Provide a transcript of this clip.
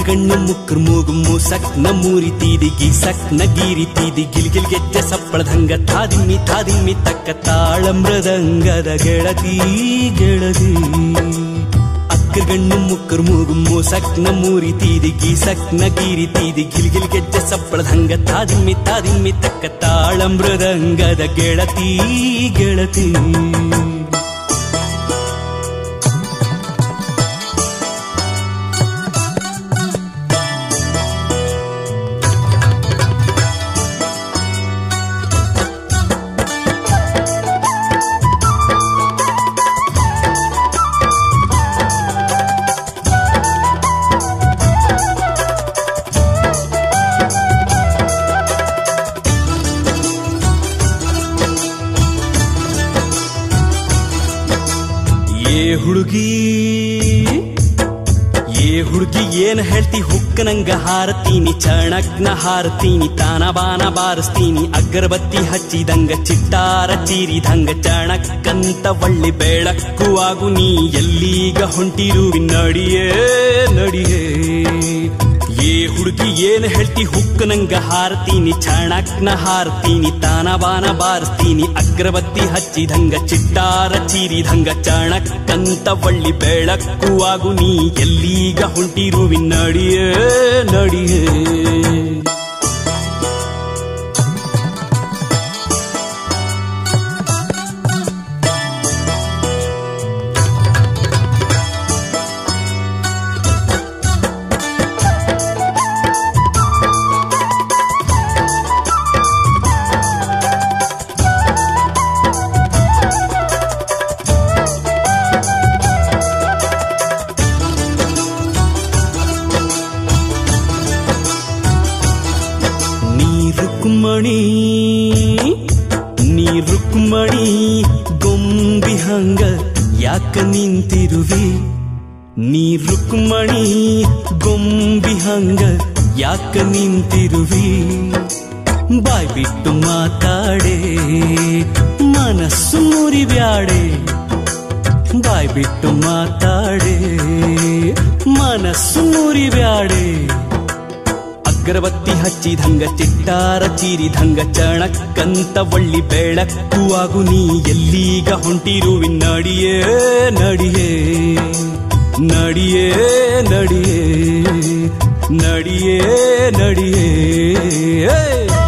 ಅಕ್ಕರ್ಗಣ್ಣು ಮುಕ್ಕರ್ ಮೂಗು ಮೂಸಕ್ ನಮ್ಮೂರಿ ತೀದಿ ಗೀಸಕ್ ನಗೀರಿ ತೀದಿ ಗಿಲ್ಗಿಲ್ ಗೆಜ್ಜೆ ಸಪ್ಪಳದಂಗ ತಾದಿಮ್ಮಿ ತಾದಿಮ್ಮಿ ತಕ್ಕ ತಾಳ ಮೃದಂಗದ ಗೆಳತಿ ಗೆಳತಿ ಅಕ್ಕರ್ಗಣ್ಣು ಮುಕ್ಕರ್ ಮೂಗು ಮೂಸಕ್ ನಮ್ಮೂರಿ ತೀದಿ ಗೀಸಕ್ ನಗೀರಿ ತೀದಿ ಗಿಲ್ಗಿಲ್ ಗೆಜ್ಜೆ ಸಪ್ಪಳದಂಗ ತಾದಿಮ್ಮಿ ತಾದಿಮ್ಮಿ ತಕ್ಕ ತಾಳ ಮೃದಂಗದ ಗೆಳತಿ ಗೆಳತಿ ಏ ಹುಡುಗಿ ಏ ಹುಡುಗಿ ಏನ್ ಹೇಳ್ತಿ ಹುಕ್ಕನಂಗ ಹಾರತೀನಿ ಚಣಕ್ನ ಹಾರತೀನಿ ತಾನ ಬಾನ ಬಾರಿಸ್ತೀನಿ ಅಗರಬತ್ತಿ ಹಚ್ಚಿದಂಗ ಚಿಟ್ಟಾರ ಚೀರಿದಂಗ ಚಣಕ್ಕಂತ ಒಳ್ಳೆ ಬೆಳಕು ಆಗು ನೀ ಎಲ್ಲೀಗ ಹೊಂಟಿರುವಿ ನಡಿಯೇ ನಡಿಯೇ ಏ ಹುಡುಗಿ ಏನ್ ಹೇಳ್ತಿ ಹುಕ್ಕನಂಗ ಹಾರತೀನಿ ಚಣಕ್ನ ಹಾರತೀನಿ ತಾನ ಬಾನ ಬಾರಿಸ್ತೀನಿ ಅಗ್ರಬತ್ತಿ ಹಚ್ಚಿದಂಗ ಚಿಟ್ಟಾರ ಚೀರಿದಂಗ ಚಣಕ್ಕಂತ ಒಳ್ಳಿ ಬೆಳಕು ಆಗು ನೀ ಎಲ್ಲೀಗ ಹೊಂಟಿರುವಿ ನಡಿಯೇ ನಡಿಯೇ ನೀ ರುಕ್ಮಣಿ ನೀ ರುಕ್ಮಣಿ ಗೊಂಬಿ ಹಂಗ ಯಾಕ ನಿಂತಿರುವಿ ನೀ ರುಕ್ಮಣಿ ಗೊಂಬಿ ಹಂಗ ಯಾಕ ನಿಂತಿರುವಿ ಬಾಯ್ ಬಿಟ್ಟು ಮಾತಾಡೆ ಮನಸ್ಸು ಮುರಿಬ್ಯಾಡೆ ಬಾಯ್ ಬಿಟ್ಟು ಮಾತಾಡೆ ಮನಸ್ಸು ಮುರಿಬ್ಯಾಡೆ ಅಗರಬತ್ತಿ ಹಚ್ಚಿದಂಗ ಚಿಟ್ಟಾರ ಚೀರಿದಂಗ ಚಣಕ್ಕಂತ ಒಳ್ಳಿ ಬೆಳಕು ಆಗು ನೀ ಎಲ್ಲೀಗ ಹೊಂಟಿರುವಿ ನಡಿಯೇ ನಡಿಯೇ ನಡಿಯೇ ನಡಿಯೇ ನಡಿಯೇ ನಡಿಯೇ ಏ!